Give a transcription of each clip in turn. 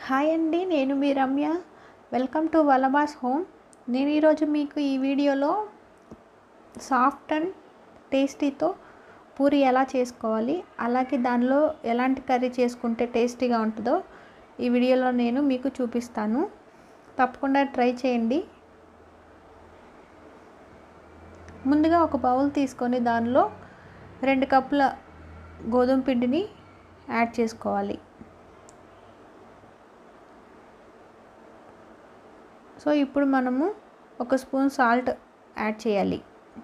hi అండి నేను మీ రమ్య వెల్కమ్ టు వలబాస్ హోమ్ నేను ఈరోజు మీకు ఈ వీడియోలో సాఫ్ట్ అండ్ టేస్టీతో పూరి ఎలా చేసుకోవాలి అలాగే దానిలో ఎలాంటి కర్రీ చేసుకుంటే టేస్టీగా ఉంటుందో ఈ వీడియోలో నేను మీకు చూపిస్తాను తప్పకుండా ట్రై చేయండి ముందుగా ఒక బౌల్ తీసుకొని దానిలో రెండు కప్పుల గోధుమ పిండిని యాడ్ చేసుకోవాలి సో ఇప్పుడు మనము ఒక స్పూన్ సాల్ట్ యాడ్ చేయాలి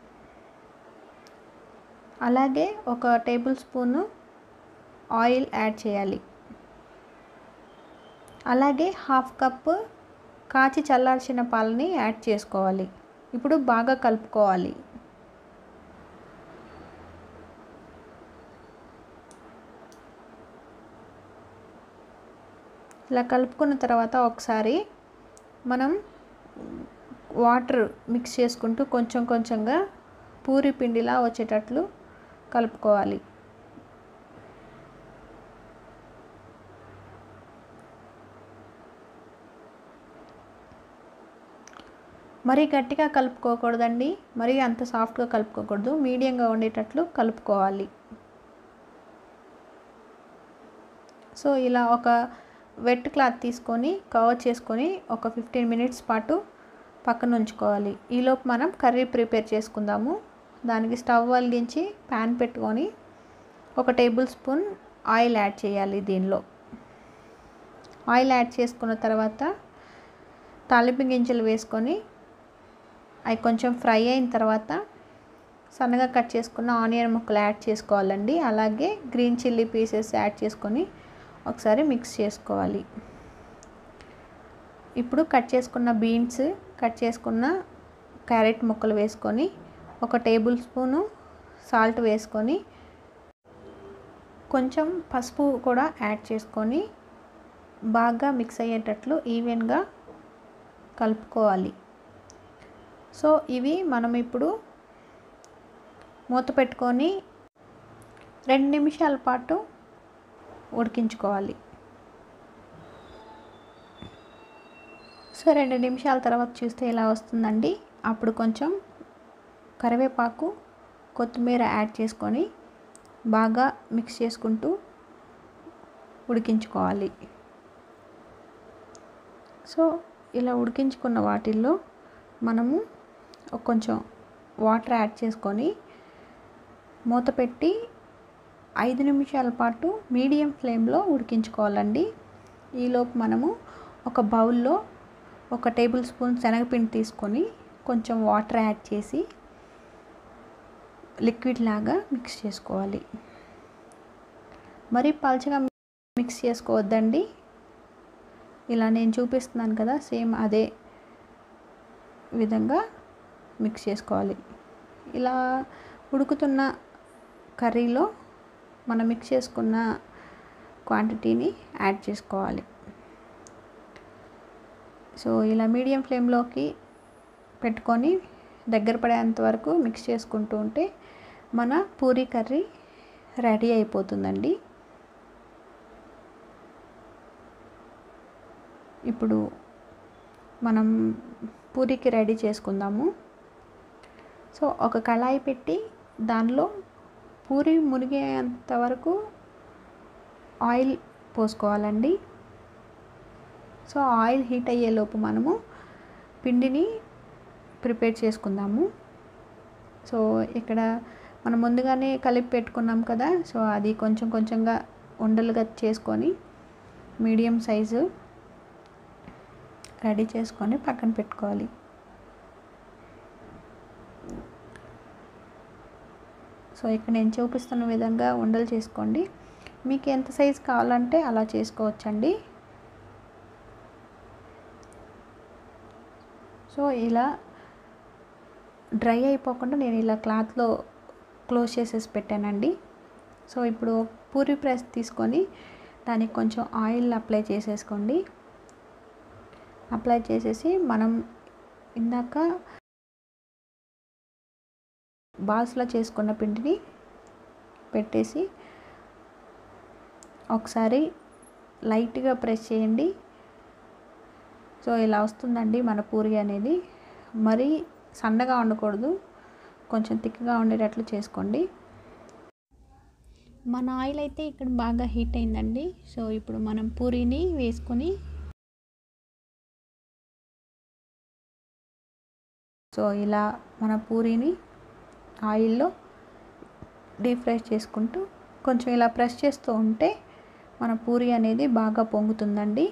అలాగే ఒక టేబుల్ స్పూను ఆయిల్ యాడ్ చేయాలి అలాగే హాఫ్ కప్ కాచి చల్లార్చిన పాలని యాడ్ చేసుకోవాలి ఇప్పుడు బాగా కలుపుకోవాలి ఇలా కలుపుకున్న తర్వాత ఒకసారి మనం వాటర్ మిక్స్ చేసుకుంటూ కొంచెం కొంచెంగా పూరి పిండిలా వచ్చేటట్లు కలుపుకోవాలి మరీ గట్టిగా కలుపుకోకూడదండి మరీ అంత సాఫ్ట్గా కలుపుకోకూడదు మీడియంగా ఉండేటట్లు కలుపుకోవాలి సో ఇలా ఒక వెట్ క్లాత్ తీసుకొని కవర్ చేసుకొని ఒక ఫిఫ్టీన్ మినిట్స్ పాటు పక్కన ఉంచుకోవాలి ఈలోపు మనం కర్రీ ప్రిపేర్ చేసుకుందాము దానికి స్టవ్ వెలిగించి ప్యాన్ పెట్టుకొని ఒక టేబుల్ స్పూన్ ఆయిల్ యాడ్ చేయాలి దీనిలో ఆయిల్ యాడ్ చేసుకున్న తర్వాత తాలింపు గింజలు వేసుకొని అవి కొంచెం ఫ్రై అయిన తర్వాత సన్నగా కట్ చేసుకున్న ఆనియన్ ముక్కలు యాడ్ చేసుకోవాలండి అలాగే గ్రీన్ చిల్లీ పీసెస్ యాడ్ చేసుకొని ఒకసారి మిక్స్ చేసుకోవాలి ఇప్పుడు కట్ చేసుకున్న బీన్స్ కట్ చేసుకున్న క్యారెట్ ముక్కలు వేసుకొని ఒక టేబుల్ స్పూను సాల్ట్ వేసుకొని కొంచెం పసుపు కూడా యాడ్ చేసుకొని బాగా మిక్స్ అయ్యేటట్లు ఈవెన్గా కలుపుకోవాలి సో ఇవి మనం ఇప్పుడు మూత పెట్టుకొని రెండు నిమిషాల పాటు ఉడికించుకోవాలి సో రెండు నిమిషాల తర్వాత చూస్తే ఇలా వస్తుందండి అప్పుడు కొంచెం కరివేపాకు కొత్తిమీర యాడ్ చేసుకొని బాగా మిక్స్ చేసుకుంటూ ఉడికించుకోవాలి సో ఇలా ఉడికించుకున్న వాటిల్లో మనము కొంచెం వాటర్ యాడ్ చేసుకొని మూత పెట్టి ఐదు నిమిషాల పాటు మీడియం ఫ్లేమ్లో ఉడికించుకోవాలండి ఈలోపు మనము ఒక బౌల్లో ఒక టేబుల్ స్పూన్ శనగపిండి తీసుకొని కొంచెం వాటర్ యాడ్ చేసి లిక్విడ్ లాగా మిక్స్ చేసుకోవాలి మరీ పల్చగా మిక్స్ చేసుకోవద్దండి ఇలా నేను చూపిస్తున్నాను కదా సేమ్ అదే విధంగా మిక్స్ చేసుకోవాలి ఇలా ఉడుకుతున్న కర్రీలో మనం మిక్స్ చేసుకున్న క్వాంటిటీని యాడ్ చేసుకోవాలి సో ఇలా మీడియం ఫ్లేమ్లోకి పెట్టుకొని దగ్గర పడేంత వరకు మిక్స్ చేసుకుంటూ ఉంటే మన పూరీ కర్రీ రెడీ అయిపోతుందండి ఇప్పుడు మనం పూరికి రెడీ చేసుకుందాము సో ఒక కళాయి పెట్టి దానిలో పూరి మునిగేంత వరకు ఆయిల్ పోసుకోవాలండి సో ఆయిల్ హీట్ అయ్యేలోపు మనము పిండిని ప్రిపేర్ చేసుకుందాము సో ఇక్కడ మనం ముందుగానే కలిపి పెట్టుకున్నాం కదా సో అది కొంచెం కొంచెంగా ఉండలుగా చేసుకొని మీడియం సైజు రెడీ చేసుకొని పక్కన పెట్టుకోవాలి సో ఇక్కడ నేను చూపిస్తున్న విధంగా ఉండలు చేసుకోండి మీకు ఎంత సైజు కావాలంటే అలా చేసుకోవచ్చండి సో ఇలా డ్రై అయిపోకుండా నేను ఇలా క్లాత్లో క్లోజ్ చేసేసి పెట్టానండి సో ఇప్పుడు పూరి ప్రెస్ తీసుకొని దానికి కొంచెం ఆయిల్ అప్లై చేసేసుకోండి అప్లై చేసేసి మనం ఇందాక బాల్స్లా చేసుకున్న పిండిని పెట్టేసి ఒకసారి లైట్గా ప్రెస్ చేయండి సో ఇలా వస్తుందండి మన పూరి అనేది మరీ సన్నగా ఉండకూడదు కొంచెం థిక్గా ఉండేటట్లు చేసుకోండి మన ఆయిల్ అయితే ఇక్కడ బాగా హీట్ అయిందండి సో ఇప్పుడు మనం పూరీని వేసుకొని సో ఇలా మన పూరీని ఆయిల్లో డీప్ ఫ్రై చేసుకుంటూ కొంచెం ఇలా ప్రెస్ చేస్తూ ఉంటే మన పూరి అనేది బాగా పొంగుతుందండి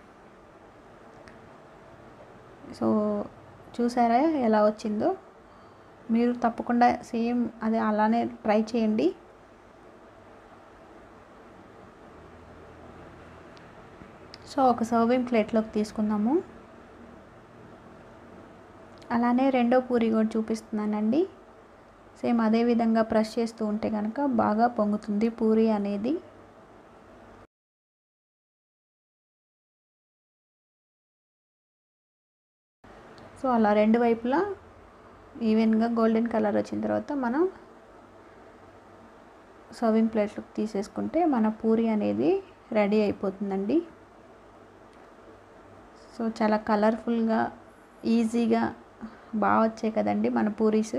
సో చూసారా ఎలా వచ్చిందో మీరు తప్పకుండా సేమ్ అదే అలానే ట్రై చేయండి సో ఒక సర్వింగ్ ప్లేట్లోకి తీసుకుందాము అలానే రెండో పూరి కూడా చూపిస్తున్నానండి సేమ్ అదే విధంగా ప్రెస్ చేస్తూ ఉంటే కనుక బాగా పొంగుతుంది పూరి అనేది సో అలా రెండు వైపులా ఈవెన్గా గోల్డెన్ కలర్ వచ్చిన తర్వాత మనం సర్వింగ్ ప్లేట్లోకి తీసేసుకుంటే మన పూరి అనేది రెడీ అయిపోతుందండి సో చాలా కలర్ఫుల్గా ఈజీగా బాగా వచ్చాయి కదండి మన పూరీస్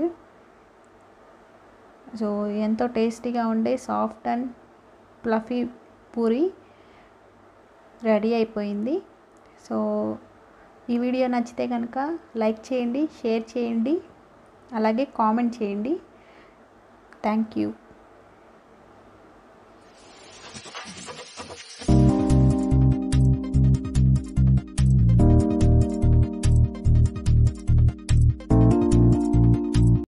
సో ఎంతో టేస్టీగా ఉండే soft and fluffy puri ready అయిపోయింది సో ఈ వీడియో నచ్చితే కనుక లైక్ చేయండి షేర్ చేయండి అలాగే కామెంట్ చేయండి థ్యాంక్ యూ